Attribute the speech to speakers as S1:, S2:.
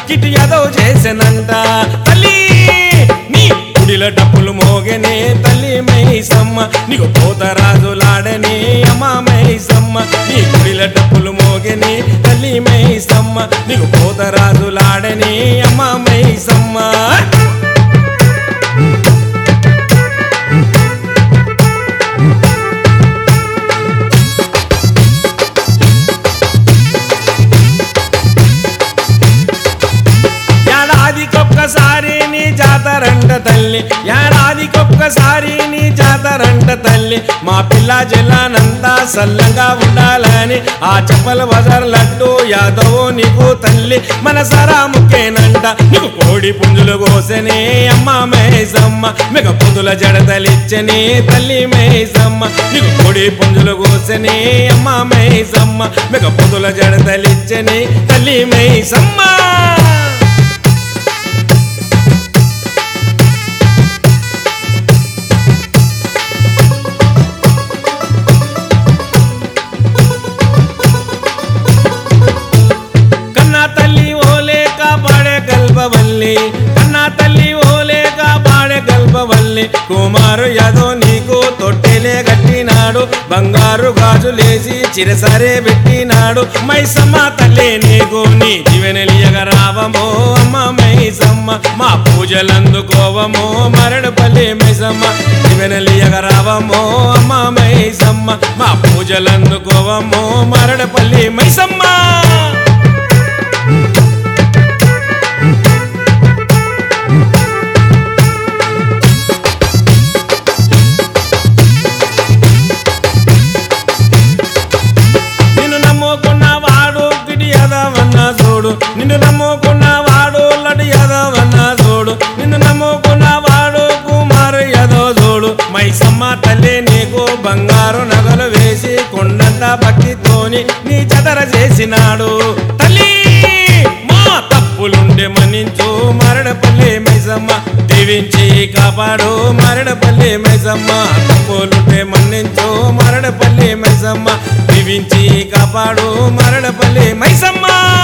S1: కిటి యాదవ్ చేసెనంట తల్లి నీ గుడిల డప్పులు మోగనే తల్లి మైసమ్మ నీకు పోతరాజులాడని అమ్మ మైసమ్మ నీ గుడిల డప్పులు మోగని తల్లి మైసమ్మ నీకు పోతరాజులాడని అమ్మ మైసమ్మ ఏడాదికొక్కసారి నీ జాతరంట తల్లి ఏడాదికొక్కసారి నీ జాతరంట తల్లి మా పిల్ల జిల్లానంతా సల్లంగా ఉండాలని ఆ చెప్పల బజార్ లడ్డు యాదవ్ నీకు తల్లి మన సరా ముక్కేనంట నీకు కోడి పుంజులు కోసనే అమ్మ మేసమ్మ మెగ పుంజుల జడతలిచ్చని తల్లి మేసమ్మ నీకు కోడి పుంజులు కోసనే అమ్మ మేసమ్మ మెగ పుంజుల జడతలిచ్చని తల్లి మేసమ్మ కన్నా తల్లి ఓలే కాపాడే గల్పవల్లి కన్నా తల్లి ఓలే కాపాడే గల్పవల్లి కుమారు యాదవ్ నీకు తొట్టెలే కట్టినాడు బంగారు గాజులేసి చిరసరే పెట్టినాడు మైసమ్మ తల్లి నీకు నీ జీవనలియగ రావమో అమ్మ మైసమ్మ మా పూజలందుకోవమో మరడుపల్లి మైసమ్మ జీవనలియగ రావమో అమ్మ మైసమ్మ మా పూజలందుకోవమో మరడపల్లి మైసమ్మ నిన్ను నమ్ముకున్న వాడు గిడి యదవన్న చూడు నిన్ను నమ్ముకున్న వాడు లడి యదవన్న చూడు నిన్ను నమ్ముకున్న వాడు కుమారు యదవ చూడు మైసమ్మ తల్లి నీకు బంగారు నగలు వేసి కొండంత భక్తితోని నీ చదర చేసినాడు తల్లి మా తప్పులుండే మన్నించు మరడపల్లి మైసమ్మ దీవించి కాపాడు మరడపల్లి మైసమ్మ తప్పులుంటే మన్నించు మరడపల్లి మైసమ్మ దీవించి కాపాడు మరడపల్లి మైసమ్మ